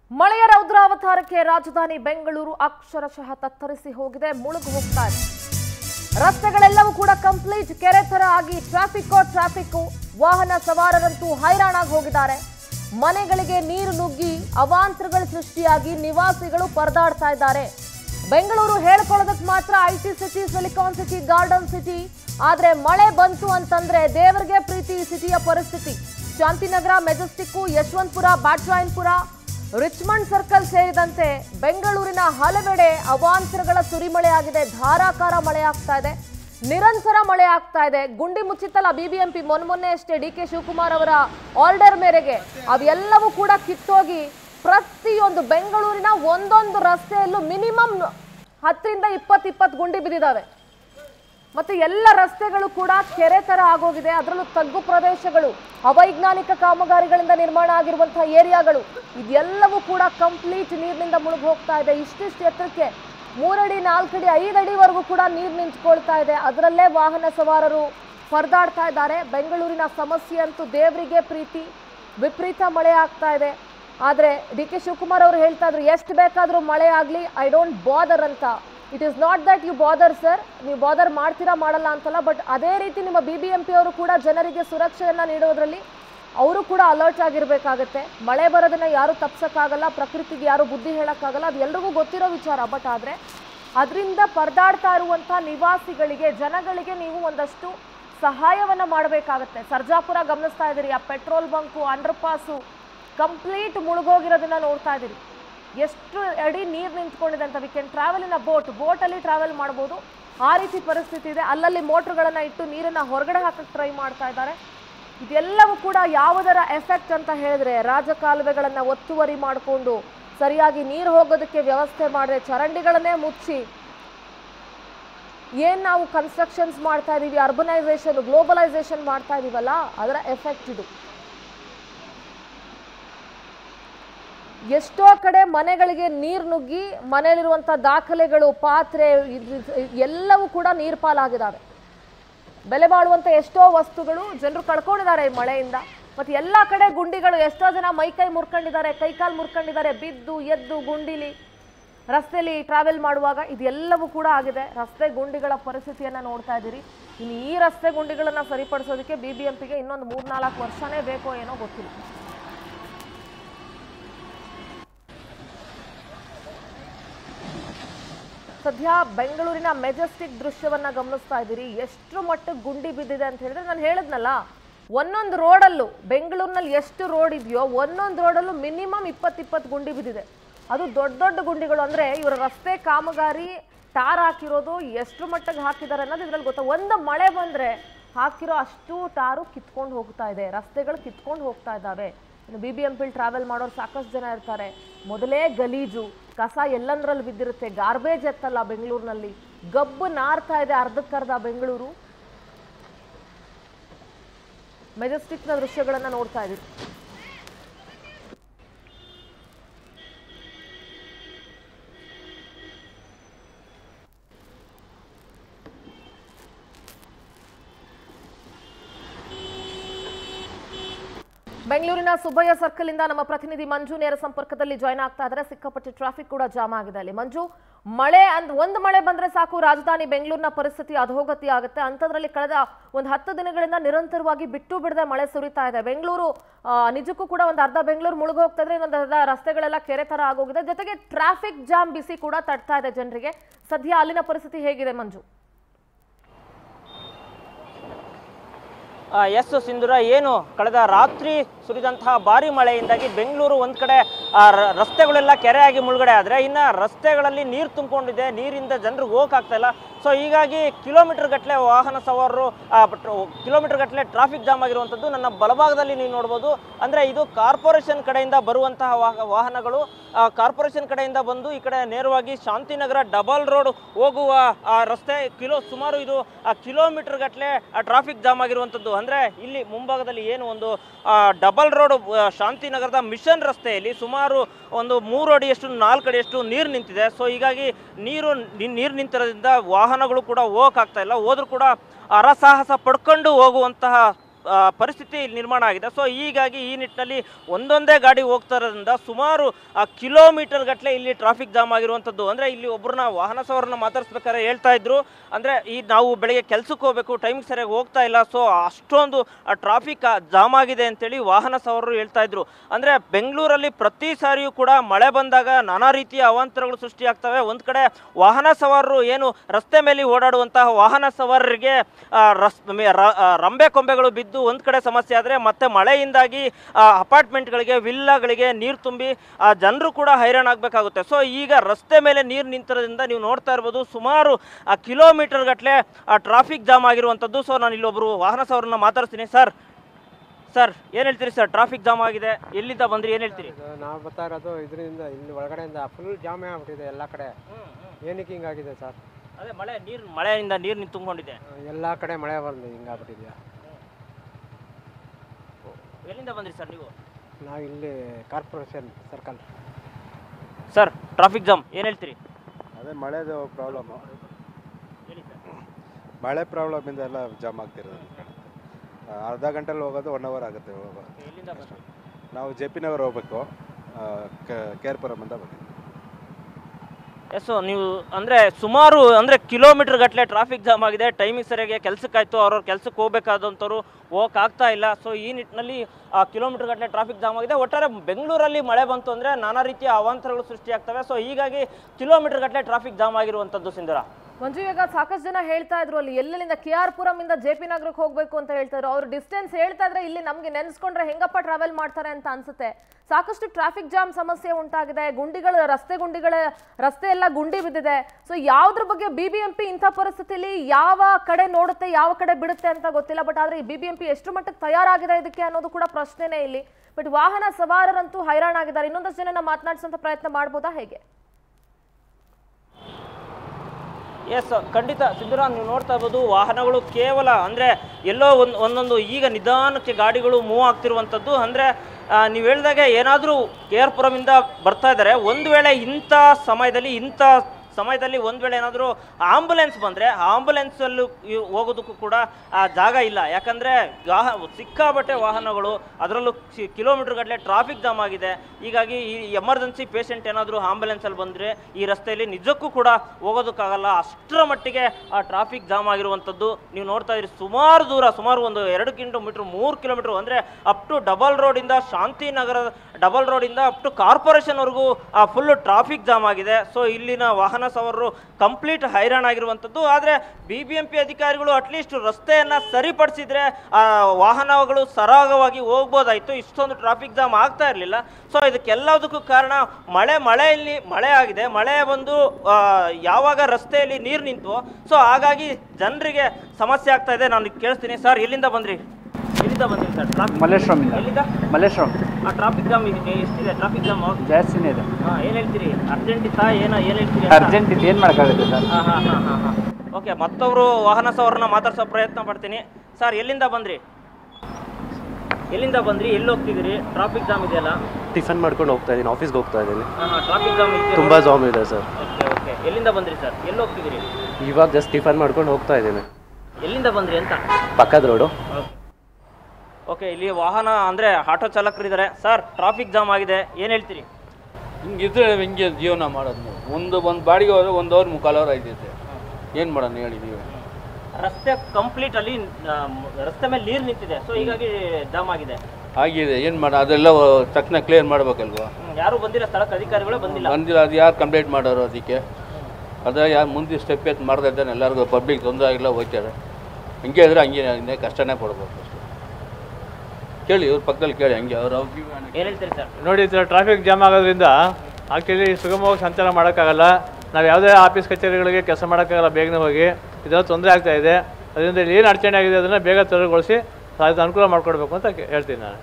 ಮಳೆಯ ರೌದ್ರಾವತಾರಕ್ಕೆ ರಾಜಧಾನಿ ಬೆಂಗಳೂರು ಅಕ್ಷರಶಃ ತತ್ತರಿಸಿ ಹೋಗಿದೆ ಮುಳುಗು ಹೋಗ್ತಾ ಇದೆ ರಸ್ತೆಗಳೆಲ್ಲವೂ ಕೂಡ ಕಂಪ್ಲೀಟ್ ಕೆರೆ ತರ ಆಗಿ ಟ್ರಾಫಿಕ್ ಟ್ರಾಫಿಕ್ ವಾಹನ ಸವಾರರಂತೂ ಹೈರಾಣಾಗಿ ಹೋಗಿದ್ದಾರೆ ಮನೆಗಳಿಗೆ ನೀರು ನುಗ್ಗಿ ಅವಾಂತರಗಳು ಸೃಷ್ಟಿಯಾಗಿ ನಿವಾಸಿಗಳು ಪರದಾಡ್ತಾ ಇದ್ದಾರೆ ಬೆಂಗಳೂರು ಹೇಳ್ಕೊಳ್ಳೋದಕ್ಕೆ ಮಾತ್ರ I T city silicon city garden city ಆದ್ರೆ ಮಳೆ ಬಂತು ಅಂತಂದ್ರೆ ದೇವರಿಗೆ ಪ್ರೀತಿ ಈ ಸಿಟಿಯ ಪರಿಸ್ಥಿತಿ ಶಾಂತಿನಗರ Majestic Yeshwanthpur Byatarayanapura Richmond circle ಸೇರಿದಂತೆ ಬೆಂಗಳೂರಿನ ಹಲವೆಡೆ ಅವಾಂತರಗಳ ಸುರಿಮಳೆಯಾಗಿದೆ ಧಾರಾಕಾರ ಮಳೆ ಆಗ್ತಾ ಇದೆ ನಿರಂತರ ಮಳೆ ಆಗ್ತಾ ಇದೆ ಗುಂಡಿ ಮುಚ್ಚಿತ್ತಲ್ಲ ಬಿಬಿಎಂಪಿ ಮೊನ್ನೆ ಮೊನ್ನೆ ಅಷ್ಟೇ ಡಿ ಕೆ ಶಿವಕುಮಾರ್ ಅವರ ಆರ್ಡರ್ ಮೇರೆಗೆ ಅವೆಲ್ಲವೂ ಕೂಡ ಕಿತ್ತೋಗಿ ಪ್ರತಿಯೊಂದು ಬೆಂಗಳೂರಿನ ಒಂದೊಂದು ರಸ್ತೆಯಲ್ಲೂ ಮಿನಿಮಮ್ ಹತ್ತರಿಂದ ಇಪ್ಪತ್ತು ಇಪ್ಪತ್ತು ಗುಂಡಿ ಬಿದ್ದಿದ್ದಾವೆ ಮತ್ತೆ ಎಲ್ಲ ರಸ್ತೆಗಳು ಕೂಡ ಕೆರೆ ತರ ಆಗೋಗಿದೆ ಅದರಲ್ಲೂ ತಗ್ಗು ಪ್ರದೇಶಗಳು ಅವೈಜ್ಞಾನಿಕ ಕಾಮಗಾರಿಗಳಿಂದ ನಿರ್ಮಾಣ ಆಗಿರುವಂತಹ ಏರಿಯಾಗಳು ಇದೆಲ್ಲವೂ ಕೂಡ ಕಂಪ್ಲೀಟ್ ನೀರಿನಿಂದ ಮುಳುಗಿ ಹೋಗ್ತಾ ಇದೆ ಇಷ್ಟಿಷ್ಟು ಎತ್ತರಕ್ಕೆ ಮೂರಡಿ ನಾಲ್ಕಡಿ ಐದಡಿವರೆಗೂ ಕೂಡ ನೀರು ನಿಂತ್ಕೊಳ್ತಾ ಇದೆ ಅದರಲ್ಲೇ ವಾಹನ ಸವಾರರು ಪರದಾಡ್ತಾ ಇದ್ದಾರೆ ಬೆಂಗಳೂರಿನ ಸಮಸ್ಯೆ ಅಂತೂ ದೇವರಿಗೆ ಪ್ರೀತಿ ವಿಪರೀತ ಮಳೆ ಆಗ್ತಾ ಇದೆ ಆದರೆ ಡಿ ಕೆ ಶಿವಕುಮಾರ್ ಅವರು ಹೇಳ್ತಾ ಇದ್ರು ಎಷ್ಟು ಬೇಕಾದರೂ ಮಳೆ ಆಗಲಿ ಐ ಡೋಂಟ್ ಬಾದರ್ ಅಂತ it is not that you bother sir ನೀವು ಬಾದರ್ ಮಾಡ್ತೀರಾ ಮಾಡಲ್ಲ ಅಂತಲ್ಲ ಬಟ್ ಅದೇ ರೀತಿ ನಿಮ್ಮ ಬಿ ಬಿ ಎಂ ಪಿ ಅವರು ಕೂಡ ಜನರಿಗೆ ಸುರಕ್ಷೆಯನ್ನು ನೀಡೋದ್ರಲ್ಲಿ ಅವರು ಕೂಡ ಅಲರ್ಟ್ ಆಗಿರಬೇಕಾಗತ್ತೆ ಮಳೆ ಬರೋದನ್ನ ಯಾರು ತಪ್ಸಕ್ಕಾಗಲ್ಲ ಪ್ರಕೃತಿಗೆ ಯಾರು ಬುದ್ಧಿ ಹೇಳೋಕ್ಕಾಗಲ್ಲ ಅದು ಎಲ್ರಿಗೂ ಗೊತ್ತಿರೋ ವಿಚಾರ ಬಟ್ ಆದರೆ ಅದರಿಂದ ಪರದಾಡ್ತಾ ಇರುವಂಥ ನಿವಾಸಿಗಳಿಗೆ ಜನಗಳಿಗೆ ನೀವು ಒಂದಷ್ಟು ಸಹಾಯವನ್ನು ಮಾಡಬೇಕಾಗತ್ತೆ ಸರ್ಜಾಪುರ ಗಮನಿಸ್ತಾ ಇದ್ದೀರಿ ಆ petrol bunk under pass complete ಮುಳುಗೋಗಿರೋದನ್ನ ನೋಡ್ತಾ ಇದ್ದೀರಿ ಎಷ್ಟು ಅಡಿ ನೀರು ನಿಂತ್ಕೊಂಡಿದೆ ಅಂತ we can travel in a boat ಬೋಟಲ್ಲಿ ಟ್ರಾವೆಲ್ ಮಾಡ್ಬೋದು ಆ ರೀತಿ ಪರಿಸ್ಥಿತಿ ಇದೆ ಅಲ್ಲಲ್ಲಿ ಮೋಟ್ರ್ಗಳನ್ನು ಇಟ್ಟು ನೀರನ್ನು ಹೊರಗಡೆ ಹಾಕಕ್ಕೆ ಟ್ರೈ ಮಾಡ್ತಾ ಇದ್ದಾರೆ ಇದೆಲ್ಲವೂ ಕೂಡ ಯಾವುದರ ಎಫೆಕ್ಟ್ ಅಂತ ಹೇಳಿದ್ರೆ ರಾಜಕಾಲುವೆಗಳನ್ನು ಒತ್ತುವರಿ ಮಾಡಿಕೊಂಡು ಸರಿಯಾಗಿ ನೀರು ಹೋಗೋದಕ್ಕೆ ವ್ಯವಸ್ಥೆ ಮಾಡದೆ ಚರಂಡಿಗಳನ್ನೇ ಮುಚ್ಚಿ ಏನ್ ನಾವು ಕನ್ಸ್ಟ್ರಕ್ಷನ್ಸ್ ಮಾಡ್ತಾ ಇದೀವಿ ಅರ್ಬನೈಸೇಷನ್ ಗ್ಲೋಬಲೈಸೇಷನ್ ಮಾಡ್ತಾ ಇದೀವಲ್ಲ ಅದರ ಎಫೆಕ್ಟ್ ಇದು ಎಷ್ಟೋ ಕಡೆ ಮನೆಗಳಿಗೆ ನೀರು ನುಗ್ಗಿ ಮನೆಯಲ್ಲಿರುವಂಥ ದಾಖಲೆಗಳು ಪಾತ್ರೆ ಇದ್- ಇದ್- ಎಲ್ಲವೂ ಕೂಡ ನೀರು ಪಾಲಾಗಿದ್ದಾವೆ ಬೆಲೆ ಬಾಳುವಂಥ ಎಷ್ಟೋ ವಸ್ತುಗಳು ಜನರು ಕಳ್ಕೊಂಡಿದ್ದಾರೆ ಈ ಮಳೆಯಿಂದ ಮತ್ತು ಎಲ್ಲ ಕಡೆ ಗುಂಡಿಗಳು ಎಷ್ಟೋ ಜನ ಮೈಕೈ ಮುರ್ಕೊಂಡಿದ್ದಾರೆ ಕೈಕಾಲು ಮುರ್ಕೊಂಡಿದ್ದಾರೆ ಬಿದ್ದು ಎದ್ದು ಗುಂಡಿಲಿ ರಸ್ತೆಯಲ್ಲಿ ಟ್ರಾವೆಲ್ ಮಾಡುವಾಗ ಇದೆಲ್ಲವೂ ಕೂಡ ಆಗಿದೆ ರಸ್ತೆ ಗುಂಡಿಗಳ ಪರಿಸ್ಥಿತಿಯನ್ನು ನೋಡ್ತಾ ಇದ್ದೀರಿ ಇನ್ನು ಈ ರಸ್ತೆ ಗುಂಡಿಗಳನ್ನು ಸರಿಪಡಿಸೋದಕ್ಕೆ ಬಿ ಬಿ ಎಂ ಪಿಗೆ ಇನ್ನೊಂದು ಮೂರ್ನಾಲ್ಕು ವರ್ಷನೇ ಬೇಕೋ ಏನೋ ಗೊತ್ತಿಲ್ಲ ಸದ್ಯ ಬೆಂಗಳೂರಿನ ಮೆಜೆಸ್ಟಿಕ್ ದೃಶ್ಯವನ್ನ ಗಮನಿಸ್ತಾ ಇದ್ದೀರಿ ಎಷ್ಟು ಮಟ್ಟಕ್ಕೆ ಗುಂಡಿ ಬಿದ್ದಿದೆ ಅಂತ ಹೇಳಿದ್ರೆ ನಾನು ಹೇಳಿದ್ನಲ್ಲ ಒಂದೊಂದು ರೋಡಲ್ಲೂ ಬೆಂಗಳೂರಿನಲ್ಲಿ ಎಷ್ಟು ರೋಡ್ ಇದೆಯೋ ಒಂದೊಂದು ರೋಡಲ್ಲೂ ಮಿನಿಮಮ್ ಇಪ್ಪತ್ತು ಇಪ್ಪತ್ತು ಗುಂಡಿ ಬಿದ್ದಿದೆ ಅದು ದೊಡ್ಡ ದೊಡ್ಡ ಗುಂಡಿಗಳು ಅಂದ್ರೆ ಇವರ ರಸ್ತೆ ಕಾಮಗಾರಿ ಟಾರ್ ಹಾಕಿರೋದು ಎಷ್ಟು ಮಟ್ಟಿಗೆ ಹಾಕಿದ್ದಾರೆ ಅನ್ನೋದು ಇದ್ರಲ್ಲಿ ಗೊತ್ತಾ ಒಂದು ಮಳೆ ಬಂದ್ರೆ ಹಾಕಿರೋ ಅಷ್ಟು ಟಾರು ಕಿತ್ಕೊಂಡು ಹೋಗ್ತಾ ಇದೆ ರಸ್ತೆಗಳು ಕಿತ್ಕೊಂಡು ಹೋಗ್ತಾ ಇದ್ದಾವೆ ಇನ್ನು B B M P travel ಮಾಡೋರು ಸಾಕಷ್ಟು ಜನ ಇರ್ತಾರೆ ಮೊದಲೇ ಗಲೀಜು ಕಸ ಎಲ್ಲಂದ್ರಲ್ಲಿ ಬಿದ್ದಿರುತ್ತೆ ಗಾರ್ಬೇಜ್ ಎತ್ತಲ್ಲ ಬೆಂಗಳೂರಿನಲ್ಲಿ ಗಬ್ಬು ನಾರ್ತಾ ಇದೆ ಅರ್ಧಕ್ಕರ್ಧ ಬೆಂಗಳೂರು ಮೆಜೆಸ್ಟಿಕ್ನ ದೃಶ್ಯಗಳನ್ನ ನೋಡ್ತಾ ಇದ್ದೀವಿ ಬೆಂಗಳೂರಿನ ಸುಬ್ಬಯ್ಯ ಸರ್ಕಲ್ ಇಂದ ನಮ್ಮ ಪ್ರತಿನಿಧಿ ಮಂಜು ನೇರ ಸಂಪರ್ಕದಲ್ಲಿ ಜಾಯ್ನ್ ಆಗ್ತಾ ಇದ್ದಾರೆ ಸಿಕ್ಕಾಪಟ್ಟೆ ಟ್ರಾಫಿಕ್ ಕೂಡ ಜಾಮ್ ಆಗಿದೆ ಅಲ್ಲಿ ಮಂಜು ಮಳೆ ಅಂದ್ ಒಂದು ಮಳೆ ಬಂದ್ರೆ ಸಾಕು ರಾಜಧಾನಿ ಬೆಂಗಳೂರಿನ ಪರಿಸ್ಥಿತಿ ಅಧೋಗತಿ ಆಗುತ್ತೆ ಅಂಥದ್ರಲ್ಲಿ ಕಳೆದ ಒಂದು ಹತ್ತು ದಿನಗಳಿಂದ ನಿರಂತರವಾಗಿ ಬಿಟ್ಟು ಬಿಡದೆ ಮಳೆ ಸುರಿತಾ ಇದೆ ಬೆಂಗಳೂರು ಆ, ನಿಜಕ್ಕೂ ಕೂಡ ಒಂದು ಅರ್ಧ ಬೆಂಗಳೂರು ಮುಳುಗಿ ಹೋಗ್ತಾ ಇದ್ರೆ ಇನ್ನೊಂದು ಅರ್ಧ ರಸ್ತೆಗಳೆಲ್ಲ ಕೆರೆ ತರ ಆಗೋಗಿದೆ ಜೊತೆಗೆ ಟ್ರಾಫಿಕ್ ಜಾಮ್ ಬಿಸಿ ಕೂಡ ತಡ್ತಾ ಇದೆ ಜನರಿಗೆ ಸದ್ಯ ಅಲ್ಲಿನ ಪರಿಸ್ಥಿತಿ ಹೇಗಿದೆ ಮಂಜು ಆ, ಎಸ್ ಸಿಂಧೂರ ಏನು ಕಳೆದ ರಾತ್ರಿ ಸುರಿದಂತಹ ಭಾರಿ ಮಳೆಯಿಂದಾಗಿ ಬೆಂಗಳೂರು ಒಂದು ಕಡೆ ಆ, ರ- ರಸ್ತೆಗಳೆಲ್ಲ ಕೆರೆಯಾಗಿ ಮುಳುಗಡೆ ಆದರೆ ಇನ್ನು ರಸ್ತೆಗಳಲ್ಲಿ ನೀರು ತುಂಬಿಕೊಂಡಿದೆ ನೀರಿಂದ ಜನರಿಗೆ ಹೋಗಕ್ಕಾಗ್ತಾ ಇಲ್ಲ ಸೊ ಹೀಗಾಗಿ ಕಿಲೋಮೀಟರ್ ಗಟ್ಟಲೆ ವಾಹನ ಸವಾರರು ಕಿಲೋಮೀಟರ್ ಗಟ್ಟಲೆ ಟ್ರಾಫಿಕ್ ಜಾಮ್ ಆಗಿರುವಂಥದ್ದು ನನ್ನ ಬಲಭಾಗದಲ್ಲಿ ನೀವು ನೋಡ್ಬೋದು ಅಂದರೆ ಇದು ಕಾರ್ಪೊರೇಷನ್ ಕಡೆಯಿಂದ ಬರುವಂತಹ ವಾಹ- ವಾಹನಗಳು ಆ, ಕಾರ್ಪೊರೇಷನ್ ಕಡೆಯಿಂದ ಬಂದು ಈ ಕಡೆ ನೇರವಾಗಿ ಶಾಂತಿನಗರ ಡಬಲ್ ರೋಡ್ ಹೋಗುವ ಆ, ರಸ್ತೆ ಕಿಲೋ ಸುಮಾರು ಇದು ಕಿಲೋಮೀಟರ್ ಗಟ್ಟಲೆ ಟ್ರಾಫಿಕ್ ಜಾಮ್ ಆಗಿರುವಂಥದ್ದು ಅಂದರೆ ಇಲ್ಲಿ ಮುಂಭಾಗದಲ್ಲಿ ಏನು ಒಂದು ಡಬಲ್ ರೋಡ್ ಶಾಂತಿನಗರದ ಮಿಷನ್ ರಸ್ತೆಯಲ್ಲಿ ಸುಮಾರು ಒಂದು ಮೂರು ಅಡಿಯಷ್ಟು ನಾಲ್ಕು ಅಡಿಯಷ್ಟು ನೀರು ನಿಂತಿದೆ ಸೊ ಹೀಗಾಗಿ ನೀರು ನಿ- ನೀರು ನಿಂತಿರೋದ್ರಿಂದ ವಾಹನಗಳು ಕೂಡ ಹೋಗಕ್ಕಾಗ್ತಾ ಇಲ್ಲ ಹೋದ್ರೂ ಕೂಡ ಅರಸಾಹಸ ಪಡ್ಕೊಂಡು ಹೋಗುವಂತಹ ಆ, ಪರಿಸ್ಥಿತಿ ಇಲ್ಲಿ ನಿರ್ಮಾಣ ಆಗಿದೆ ಸೊ ಹೀಗಾಗಿ ಈ ನಿಟ್ಟಿನಲ್ಲಿ ಒಂದೊಂದೇ ಗಾಡಿ ಹೋಗ್ತಾ ಇರೋದ್ರಿಂದ ಸುಮಾರು ಕಿಲೋಮೀಟರ್ ಗಟ್ಟಲೆ ಇಲ್ಲಿ ಟ್ರಾಫಿಕ್ ಜಾಮ್ ಆಗಿರುವಂಥದ್ದು ಅಂದರೆ ಇಲ್ಲಿ ಒಬ್ಬರನ್ನ ವಾಹನ ಸವಾರನ್ನ ಮಾತಾಡಿಸ್ಬೇಕಾದ್ರೆ ಹೇಳ್ತಾ ಇದ್ರು ಅಂದರೆ ಈ ನಾವು ಬೆಳಗ್ಗೆ ಕೆಲ್ಸಕ್ಕೆ ಹೋಗಬೇಕು ಟೈಮಿಗೆ ಸರಿಯಾಗಿ ಹೋಗ್ತಾ ಇಲ್ಲ ಸೊ ಅಷ್ಟೊಂದು ಟ್ರಾಫಿಕ್ ಜಾಮ್ ಆಗಿದೆ ಅಂತೇಳಿ ವಾಹನ ಸವಾರರು ಹೇಳ್ತಾ ಇದ್ರು ಅಂದರೆ ಬೆಂಗಳೂರಲ್ಲಿ ಪ್ರತಿ ಸಾರಿಯೂ ಕೂಡ ಮಳೆ ಬಂದಾಗ ನಾನಾ ರೀತಿಯ ಅವಾಂತರಗಳು ಸೃಷ್ಟಿಯಾಗ್ತವೆ ಒಂದು ಕಡೆ ವಾಹನ ಸವಾರರು ಏನು ರಸ್ತೆ ಮೇಲೆ ಓಡಾಡುವಂತಹ ವಾಹನ ಸವಾರರಿಗೆ ಆ, ರಸ್ ಮೆ- ರ- ಆ, ರಂಬೆ ಕೊಂಬೆಗಳು ಬಿದ್ದು ಒಂದು ಕಡೆ ಸಮಸ್ಯೆ ಆದರೆ ಮತ್ತೆ ಮಳೆಯಿಂದಾಗಿ ಆ, ಅಪಾರ್ಟ್ಮೆಂಟ್ಗಳಿಗೆ ವಿಲ್ಲಾಗಳಿಗೆ ನೀರು ತುಂಬಿ ಆ ಜನರು ಕೂಡ ಹೈರಾಣಾಗಬೇಕಾಗುತ್ತೆ ಸೊ ಈಗ ರಸ್ತೆ ಮೇಲೆ ನೀರು ನಿಂತಿರೋದ್ರಿಂದ ನೀವು ನೋಡ್ತಾ ಇರ್ಬೋದು ಸುಮಾರು ಆ ಕಿಲೋಮೀಟರ್ ಗಟ್ಟಲೆ ಆ ಟ್ರಾಫಿಕ್ ಜಾಮ್ ಆಗಿರುವಂಥದ್ದು ಸೊ ನಾನು ಇಲ್ಲೊಬ್ಬರು ವಾಹನ ಸವಾರನ್ನ ಮಾತಾಡ್ತೀನಿ ಸರ್ ಸರ್ ಏನು ಹೇಳ್ತೀರಿ ಸರ್ ಟ್ರಾಫಿಕ್ ಜಾಮ್ ಆಗಿದೆ ಎಲ್ಲಿಂದ ಬಂದ್ರಿ ಏನು ಹೇಳ್ತೀರಿ ಇದು ನಾವು ಬರ್ತಾ ಇರೋದು ಇದರಿಂದ ಇಲ್ಲಿ ಒಳಗಡೆಯಿಂದ ಫುಲ್ ಜಾಮೇ ಆಗ್ಬಿಟ್ಟಿದೆ ಎಲ್ಲ ಕಡೆ ಏನಕ್ಕೆ ಹಿಂಗಾಗಿದೆ ಸರ್ ಅದೇ ಮಳೆ ನೀರು ಮಳೆಯಿಂದ ನೀರು ನಿಂತು ತುಂಬಿಕೊಂಡಿದೆ ಎಲ್ಲ ಕಡೆ ಮಳೆ ಬಂದು ಹಿಂಗಾಗ್ಬಿಟ್ಟಿದೆಯಾ ಎಲ್ಲಿಂದ ಬಂದ್ರಿ ಸರ್ ನೀವು ನಾವು ಇಲ್ಲಿ corporation circle sir traffic jam ಏನು ಹೇಳ್ತೀರಿ ಅದೇ ಮಳೆದು ಪ್ರಾಬ್ಲಮ್ಮು ಹೇಳಿ ಸರ್ ಮಳೆ ಪ್ರಾಬ್ಲಮಿಂದ ಎಲ್ಲ ಜಾಮ್ ಆಗ್ತಿರೋದು ಈ ಕಡೆ. ಆ, ಅರ್ಧ ಗಂಟೆಲಿ ಹೋಗೋದು ಒನ್ ಅವರ್ ಆಗುತ್ತೆ ಹೋಗೋ ಎಲ್ಲಿಂದ ಬಂದ್ರಿ ನಾವು ಜೆ ಪಿ ನಗರ್ ಹೋಗ್ಬೇಕು ಆ, ಕೆ- ಕೇರ್ಪುರಮಿಂದ ಬಂದಿದ್ದೀವಿ ಎಸ್ ನೀವು ಅಂದರೆ ಸುಮಾರು ಅಂದರೆ ಕಿಲೋಮೀಟರ್ ಗಟ್ಟಲೆ ಟ್ರಾಫಿಕ್ ಜಾಮ್ ಆಗಿದೆ ಟೈಮಿಂಗ್ ಸರಿಯಾಗಿ ಕೆಲಸಕ್ಕಾಯ್ತು ಅವ್ರವ್ರ ಕೆಲಸಕ್ಕೆ ಹೋಗ್ಬೇಕಾದಂಥವ್ರು ಹೋಗಕ್ಕೆ ಆಗ್ತಾ ಇಲ್ಲ ಸೊ ಈ ನಿಟ್ಟಿನಲ್ಲಿ ಕಿಲೋಮೀಟರ್ ಗಟ್ಟಲೆ ಟ್ರಾಫಿಕ್ ಜಾಮ್ ಆಗಿದೆ ಒಟ್ಟಾರೆ ಬೆಂಗಳೂರಲ್ಲಿ ಮಳೆ ಬಂತು ಅಂದರೆ ನಾನಾ ರೀತಿಯ ಅವಾಂತರಗಳು ಸೃಷ್ಟಿಯಾಗ್ತವೆ ಸೊ ಹೀಗಾಗಿ ಕಿಲೋಮೀಟರ್ ಗಟ್ಟಲೆ ಟ್ರಾಫಿಕ್ ಜಾಮ್ ಆಗಿರುವಂಥದ್ದು ಸಿಂಧೂರ ಮಂಜು ಈಗ ಸಾಕಷ್ಟು ಜನ ಹೇಳ್ತಾ ಇದ್ರು ಅಲ್ಲಿ ಎಲ್ಲೆಲ್ಲಿಂದ ಕೆ ಆರ್ ಪುರಂ ಇಂದ ಜೆ ಪಿ ನಗರಕ್ಕೆ ಹೋಗ್ಬೇಕು ಅಂತ ಹೇಳ್ತಾ ಇದ್ರು ಅವ್ರು ಡಿಸ್ಟೆನ್ಸ್ ಹೇಳ್ತಾ ಇದ್ರೆ ಇಲ್ಲಿ ನಮ್ಗೆ ನೆನೆಸ್ಕೊಂಡ್ರೆ ಹೆಂಗಪ್ಪ ಟ್ರಾವೆಲ್ ಮಾಡ್ತಾರೆ ಅಂತ ಅನ್ಸುತ್ತೆ ಸಾಕಷ್ಟು ಟ್ರಾಫಿಕ್ ಜಾಮ್ ಸಮಸ್ಯೆ ಉಂಟಾಗಿದೆ ಗುಂಡಿಗಳು ರಸ್ತೆ ಗುಂಡಿಗಳ ರಸ್ತೆ ಎಲ್ಲ ಗುಂಡಿ ಬಿದ್ದಿದೆ ಸೊ ಯಾವ್ದ್ರ ಬಗ್ಗೆ ಬಿ ಬಿ ಎಂ ಪಿ ಇಂಥ ಪರಿಸ್ಥಿತಿಲಿ ಯಾವ ಕಡೆ ನೋಡುತ್ತೆ ಯಾವ ಕಡೆ ಬಿಡುತ್ತೆ ಅಂತ ಗೊತ್ತಿಲ್ಲ ಬಟ್ ಆದ್ರೆ ಈ ಬಿ ಬಿ ಎಂ ಪಿ ಎಷ್ಟು ಮಟ್ಟಕ್ಕೆ ತಯಾರಾಗಿದೆ ಇದಕ್ಕೆ ಅನ್ನೋದು ಕೂಡ ಪ್ರಶ್ನೆನೇ ಇಲ್ಲಿ ಬಟ್ ವಾಹನ ಸವಾರರಂತೂ ಹೈರಾಣಾಗಿದ್ದಾರೆ ಇನ್ನೊಂದಷ್ಟು ಜನ ಮಾತನಾಡಿಸುವಂತ ಪ್ರಯತ್ನ ಮಾಡ್ಬೋದಾ ಹೇಗೆ ಎಸ್ ಖಂಡಿತ ಸಿದ್ದರಾಮ್ ನೀವು ನೋಡ್ತಾ ಇರ್ಬೋದು ವಾಹನಗಳು ಕೇವಲ ಅಂದರೆ ಎಲ್ಲೋ ಒಂದು ಒಂದೊಂದು ಈಗ ನಿಧಾನಕ್ಕೆ ಗಾಡಿಗಳು ಮೂವ್ ಆಗ್ತಿರುವಂಥದ್ದು ಅಂದರೆ ನೀವು ಹೇಳಿದಾಗೆ ಏನಾದರೂ ಕೆ ಆರ್ ಪುರಮಿಂದ ಬರ್ತಾ ಇದ್ದಾರೆ ಒಂದು ವೇಳೆ ಇಂಥ ಸಮಯದಲ್ಲಿ ಇಂಥ ಸಮಯದಲ್ಲಿ ಒಂದು ವೇಳೆ ಏನಾದರೂ ಆಂಬುಲೆನ್ಸ್ ಬಂದರೆ ಆಂಬುಲೆನ್ಸಲ್ಲೂ ಇವ್- ಹೋಗೋದಕ್ಕೂ ಕೂಡ ಆ ಜಾಗ ಇಲ್ಲ ಯಾಕಂದರೆ ಗಾಹ ಸಿಕ್ಕಾಬಟ್ಟೆ ವಾಹನಗಳು ಅದರಲ್ಲೂ ಕಿಲೋಮೀಟರ್ ಗಟ್ಟಲೆ ಟ್ರಾಫಿಕ್ ಜಾಮ್ ಆಗಿದೆ ಹೀಗಾಗಿ ಈ ಎಮರ್ಜೆನ್ಸಿ ಪೇಷಂಟ್ ಏನಾದರೂ ಆಂಬುಲೆನ್ಸಲ್ಲಿ ಬಂದರೆ ಈ ರಸ್ತೆಯಲ್ಲಿ ನಿಜಕ್ಕೂ ಕೂಡ ಹೋಗೋದಕ್ಕಾಗಲ್ಲ ಅಷ್ಟರ ಮಟ್ಟಿಗೆ ಆ ಟ್ರಾಫಿಕ್ ಜಾಮ್ ಆಗಿರುವಂಥದ್ದು ನೀವು ನೋಡ್ತಾ ಇದ್ರಿ ಸುಮಾರು ದೂರ ಸುಮಾರು ಒಂದು ಎರಡು ಕಿಲೋಮೀಟ್ರ್ ಮೂರು ಕಿಲೋಮೀಟ್ರ್ ಅಂದರೆ ಅಪ್ ಟು ಡಬಲ್ ರೋಡಿಂದ ಶಾಂತಿನಗರ ಡಬಲ್ ರೋಡಿಂದ ಅಪ್ ಟು ಕಾರ್ಪೊರೇಷನ್ವರೆಗೂ ಆ ಫುಲ್ಲು ಟ್ರಾಫಿಕ್ ಜಾಮ್ ಆಗಿದೆ ಸೊ ಇಲ್ಲಿನ ವಾಹನ ಸವಾರರು ಕಂಪ್ಲೀಟ್ ಹೈರಾಣ ಆಗಿರುವಂಥದ್ದು ಆದರೆ ಬಿ ಬಿ ಎಂ ಪಿ ಅಧಿಕಾರಿಗಳು ಅಟ್ಲೀಸ್ಟ್ ರಸ್ತೆಯನ್ನು ಸರಿಪಡಿಸಿದ್ರೆ ಆ ವಾಹನಗಳು ಸರಾಗವಾಗಿ ಹೋಗ್ಬೋದಾಯಿತು ಇಷ್ಟೊಂದು ಟ್ರಾಫಿಕ್ ಜಾಮ್ ಆಗ್ತಾ ಇರಲಿಲ್ಲ ಸೊ ಇದಕ್ಕೆಲ್ಲದಕ್ಕೂ ಕಾರಣ ಮಳೆ ಮಳೆಯಲ್ಲಿ ಮಳೆ ಆಗಿದೆ ಮಳೆ ಬಂದು ಆ, ಯಾವಾಗ ರಸ್ತೆಯಲ್ಲಿ ನೀರು ನಿಂತು ಸೊ ಹಾಗಾಗಿ ಜನರಿಗೆ ಸಮಸ್ಯೆ ಆಗ್ತಾ ಇದೆ ನಾನು ಕೇಳಿಸ್ತೀನಿ ಸರ್ ಎಲ್ಲಿಂದ ಬಂದ್ರಿ ಎಲ್ಲಿಂದ ಬಂದ್ರಿ ಸರ್ ಟ್ರಾಫಿಕ್ ಮಲ್ಲೇಶ್ವರಮಿಂದ ಎಲ್ಲಿಂದ ಮಲ್ಲೇಶ್ವರಂ ಆ ಟ್ರಾಫಿಕ್ ಜಾಮ್ ಎಷ್ಟಿದೆ ಟ್ರಾಫಿಕ್ ಜಾಮ್ ಜಾಸ್ತಿನೇ ಇದೆ ಹಾಂ ಏನು ಹೇಳ್ತೀರಿ ಅರ್ಜೆಂಟ್ ಇತ್ತಾ ಏನೋ ಏನು ಹೇಳ್ತೀರಿ ಅರ್ಜೆಂಟ್ ಇದೆ ಏನು ಮಾಡೋಕ್ಕಾಗುತ್ತೆ ಸರ್ ಹಾಂ ಹಾಂ ಹಾಂ ಹಾಂ ಹಾಂ ಓಕೆ ಮತ್ತೊಬ್ಬರು ವಾಹನ ಸವಾರನ್ನ ಮಾತಾಡ್ಸೋ ಪ್ರಯತ್ನ ಪಡ್ತೀನಿ ಸರ್ ಎಲ್ಲಿಂದ ಬಂದ್ರಿ ಎಲ್ಲಿಂದ ಬಂದ್ರಿ ಎಲ್ಲಿ ಹೋಗ್ತಿದ್ದೀರಿ ಟ್ರಾಫಿಕ್ ಜಾಮ್ ಇದೆಯಲ್ಲ ಟಿಫನ್ ಮಾಡ್ಕೊಂಡು ಹೋಗ್ತಾ ಇದ್ದೀನಿ ಆಫೀಸ್ಗೆ ಹೋಗ್ತಾ ಇದ್ದೀನಿ ಹಾಂ ಹಾಂ ಟ್ರಾಫಿಕ್ ಜಾಮ್ ಇದೆ ತುಂಬ ಜಾಮ್ ಇದೆ ಸರ್ ಓಕೆ ಓಕೆ ಎಲ್ಲಿಂದ ಬಂದ್ರಿ ಸರ್ ಎಲ್ಲಿ ಹೋಗ್ತಿದ್ದೀರಿ ಇವಾಗ ಜಸ್ಟ್ ಟಿಫನ್ ಮಾಡ್ಕೊಂಡು ಹೋಗ್ತಾ ಇದ್ದೀನಿ ಎಲ್ಲಿಂದ ಬಂದ್ರಿ ಅಂತ ಪಕ್ಕದ ರೋಡು ಓಕೆ ಇಲ್ಲಿ ವಾಹನ ಅಂದರೆ ಆಟೋ ಚಾಲಕರಿದ್ದಾರೆ ಸರ್ ಟ್ರಾಫಿಕ್ ಜಾಮ್ ಆಗಿದೆ ಏನು ಹೇಳ್ತೀರಿ ಹಿಂಗಿದ್ರೆ ಹೆಂಗೆ ಜೀವನ ಮಾಡೋದು ನೀವು ಒಂದು ಒಂದು ಬಾಡಿಗೆ ಹೋದ್ರೆ ಒಂದು ಅವರ್ ಮುಕ್ಕಾಲು ಅವರ್ ಆಯ್ತೈತೆ ಏನು ಮಾಡೋಣ ಹೇಳಿ ನೀವು ರಸ್ತೆ ಕಂಪ್ಲೀಟ್ ಅಲ್ಲಿ ಆ, ಮ್- ರಸ್ತೆ ಮೇಲೆ ನೀರು ನಿಂತಿದೆ ಸೊ ಹೀಗಾಗಿ ಜಾಮ್ ಆಗಿದೆ ಆಗಿದೆ ಏನು ಮಾಡ ಅದೆಲ್ಲ ತಕ್ಷಣ ಕ್ಲಿಯರ್ ಮಾಡ್ಬೇಕಲ್ವಾ ಹ್ಮ್, ಯಾರು ಬಂದಿಲ್ಲ ಸ್ಥಳಕ್ಕೆ ಅಧಿಕಾರಿಗಳೇ ಬಂದಿಲ್ಲ ಬಂದಿಲ್ಲ ಅದು ಯಾರು ಕಂಪ್ಲೇಂಟ್ ಮಾಡೋರು ಅದಕ್ಕೆ ಅದ ಯಾರು ಮುಂದೆ ಸ್ಟೆಪ್ ಎತ್ತು ಮಾಡ್ತಾ ಇದ್ದಾನೆ ಎಲ್ಲರಿಗೂ ಪಬ್ಲಿಕ್ ತೊಂದರೆ ಆಗಿಲ್ಲ ಹೋಗ್ತಾರೆ ಹಿಂಗೆ ಇದ್ರೆ ಹಂಗೆ ಹಿಂದೆ ಕಷ್ಟನೇ ಪಡ್ಬೇಕು ಅಷ್ಟೇ ಕೇಳಿ ಇವ್ರ ಪಕ್ಕದಲ್ಲಿ ಕೇಳಿ ಹಂಗೆ ಅವ್ರು ಅವ್ರಿಗೆ ಏನು ಹೇಳ್ತೀರಿ ಸರ್ ನೋಡಿ ಸರ್ ಟ್ರಾಫಿಕ್ ಜಾಮ್ ಆಗೋದ್ರಿಂದ ಆ್ಯಕ್ಚುಲಿ ಸುಗಮವಾಗಿ ಸಂಚಾರ ಮಾಡೋಕ್ಕಾಗಲ್ಲ ನಾವು ಯಾವುದೇ ಆಫೀಸ್ ಕಚೇರಿಗಳಿಗೆ ಕೆಲಸ ಮಾಡೋಕ್ಕಾಗಲ್ಲ ಬೇಗನೆ ಹೋಗಿ ಇದೆಲ್ಲ ತೊಂದರೆ ಆಗ್ತಾ ಇದೆ ಅದರಿಂದ ಇಲ್ಲಿ ಏನು ಅಡಚಣೆ ಆಗಿದೆ ಅದನ್ನು ಬೇಗ ತೆರವುಗೊಳಿಸಿ ಅದು ಅನುಕೂಲ ಮಾಡಿಕೊಡ್ಬೇಕು ಅಂತ ಕೇ- ಹೇಳ್ತೀನಿ ನಾನು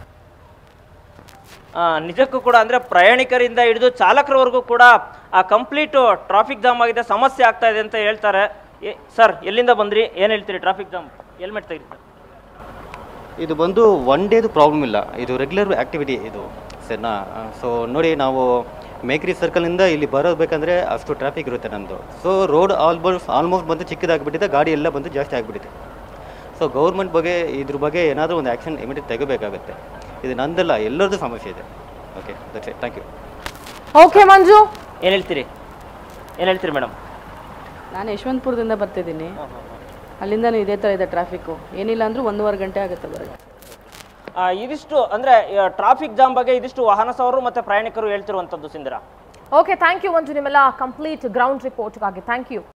ಆ, ನಿಜಕ್ಕೂ ಕೂಡ ಅಂದರೆ ಪ್ರಯಾಣಿಕರಿಂದ ಹಿಡಿದು ಚಾಲಕರವರೆಗೂ ಕೂಡ ಆ ಕಂಪ್ಲೀಟು ಟ್ರಾಫಿಕ್ ಜಾಮ್ ಆಗಿದೆ ಸಮಸ್ಯೆ ಆಗ್ತಾ ಇದೆ ಅಂತ ಹೇಳ್ತಾರೆ ಏ ಸರ್ ಎಲ್ಲಿಂದ ಬಂದ್ರಿ ಏನು ಹೇಳ್ತೀರಿ ಟ್ರಾಫಿಕ್ ಜಾಮ್ ಹೆಲ್ಮೆಟ್ ತೆಗಿರಿ ಸರ್ ಇದು ಬಂದು ಒನ್ ಡೇದು ಪ್ರಾಬ್ಲಮ್ ಇಲ್ಲ ಇದು ರೆಗ್ಯುಲರ್ ಆ್ಯಕ್ಟಿವಿಟಿ ಇದು ಸರಿನಾ ಸೊ ನೋಡಿ ನಾವು ಮೇಕ್ರಿ ಸರ್ಕಲಿಂದ ಇಲ್ಲಿ ಬರೋಬೇಕಂದ್ರೆ ಅಷ್ಟು ಟ್ರಾಫಿಕ್ ಇರುತ್ತೆ ನಮ್ಮದು ಸೊ ರೋಡ್ ಆಲ್ಮೋಸ್ಟ್ ಆಲ್ಮೋಸ್ಟ್ ಬಂದು ಚಿಕ್ಕದಾಗಿಬಿಟ್ಟಿದೆ ಗಾಡಿ ಎಲ್ಲ ಬಂದು ಜಾಸ್ತಿ ಆಗಿಬಿಟ್ಟಿದೆ ಸೊ ಗೌರ್ಮೆಂಟ್ ಬಗ್ಗೆ ಇದ್ರ ಬಗ್ಗೆ ಏನಾದರೂ ಒಂದು ಆ್ಯಕ್ಷನ್ ಇಮಿಡಿಯೇಟ್ ತೆಗೋಬೇಕಾಗುತ್ತೆ ಇದು ನಂದಲ್ಲ ಎಲ್ಲರದ್ದು ಸಮಸ್ಯೆ ಇದೆ okay that's it thank you okay Manju ಏನು ಹೇಳ್ತೀರಿ ಏನು ಹೇಳ್ತೀರಿ ಮೇಡಮ್ ನಾನು ಯಶವಂತಪುರದಿಂದ ಬರ್ತಿದ್ದೀನಿ ಅಲ್ಲಿಂದನೂ ಇದೇ ಥರ ಇದೆ ಟ್ರಾಫಿಕ್ಕು ಏನಿಲ್ಲ ಅಂದರೂ ಒಂದೂವರೆ ಗಂಟೆ ಆಗುತ್ತೆ ಬರೋಕ್ಕೆ ಆ, ಇದಿಷ್ಟು ಅಂದ್ರೆ ಟ್ರಾಫಿಕ್ ಜಾಮ್ ಬಗ್ಗೆ ಇದಿಷ್ಟು ವಾಹನ ಸವಾರರು ಮತ್ತೆ ಪ್ರಯಾಣಿಕರು ಹೇಳ್ತಿರುವಂತದ್ದು Sindhura okay thank you Manju ನಿಮ್ಮೆಲ್ಲ ಕಂಪ್ಲೀಟ್ ಗ್ರೌಂಡ್ ರಿಪೋರ್ಟ್ಗಾಗಿ ಥ್ಯಾಂಕ್ ಯು